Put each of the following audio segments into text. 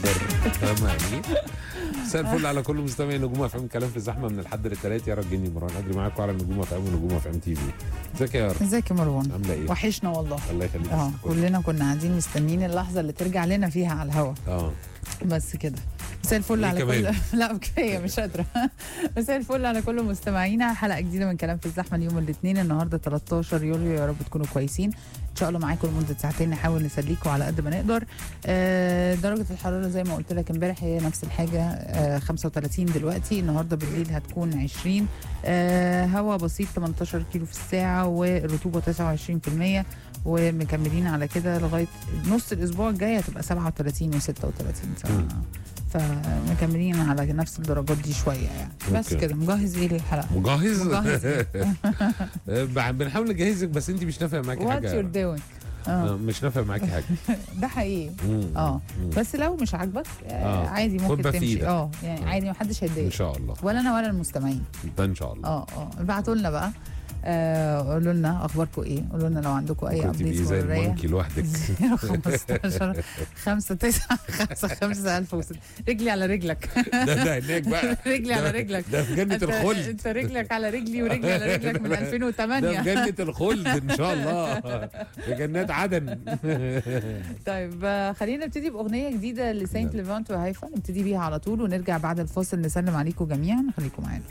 فاهمة يعني مساء الفل على كل مستمعي نجوم اف ام كلام في الزحمه من الحد للثلاث يا رجني مروان ادري معاكم على نجوم اف ام ونجوم اف ام تي في ازيك يا رب ازيك يا مروان عامله ايه؟ وحشنا والله الله يخليك اه كلنا كنا قاعدين مستنيين اللحظه اللي ترجع لنا فيها على الهوا اه بس كده مساء الفل إيه على كمان؟ كل لا كفايه مش قادره مساء الفل على كل مستمعينا حلقه جديده من كلام في الزحمه اليوم الاثنين النهارده 13 يوليو يا رب تكونوا كويسين ان شاء الله معاكم لمده ساعتين نحاول نسليكم على قد ما نقدر آه درجه الحراره زي ما قلت لك امبارح هي نفس الحاجه آه 35 دلوقتي النهارده بالليل هتكون 20 آه هواء بسيط 18 كيلو في الساعه والرطوبه 29% ومكملين على كده لغايه نص الاسبوع الجاي هتبقى 37 و36 ف... مم. فمكملين على نفس الدرجات دي شويه يعني بس أوكي. كده مجهز ايه للحلقه مجهز مجهز آه، بنحاول نجهزك بس انت مش نافع معاكي وات حاجه يور دوينج آه، مش نافع معاكي حاجه ده حقيقي مم. اه مم. بس لو مش عاجبك آه آه. عادي خد ممكن بقى في تمشي إيدك. اه يعني آه. عادي محدش ان هيتضايق شاء الله ولا انا ولا المستمعين ده ان شاء الله اه اه ابعتوا لنا بقى آه قولوا لنا اخباركم ايه قولوا لنا لو عندكم اي كنت بيه ابديتس زي مروريه المونكي لوحدك 015 5 9 5 5 1000 رجلي على رجلك ده ده هناك بقى رجلي على ده- رجلك ده في جنة انت الخلد انت رجلك على رجلي ورجلي على رجلك من ده في 2008 جنة الخلد ان شاء الله في جنات عدن طيب آه، خلينا نبتدي باغنيه جديده لسانت ليفانت وهيفا نبتدي بيها على طول ونرجع بعد الفاصل نسلم عليكم جميعا خليكم معانا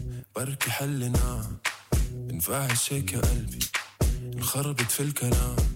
بركي حلنا بنفعش هيك يا قلبي انخربت في الكلام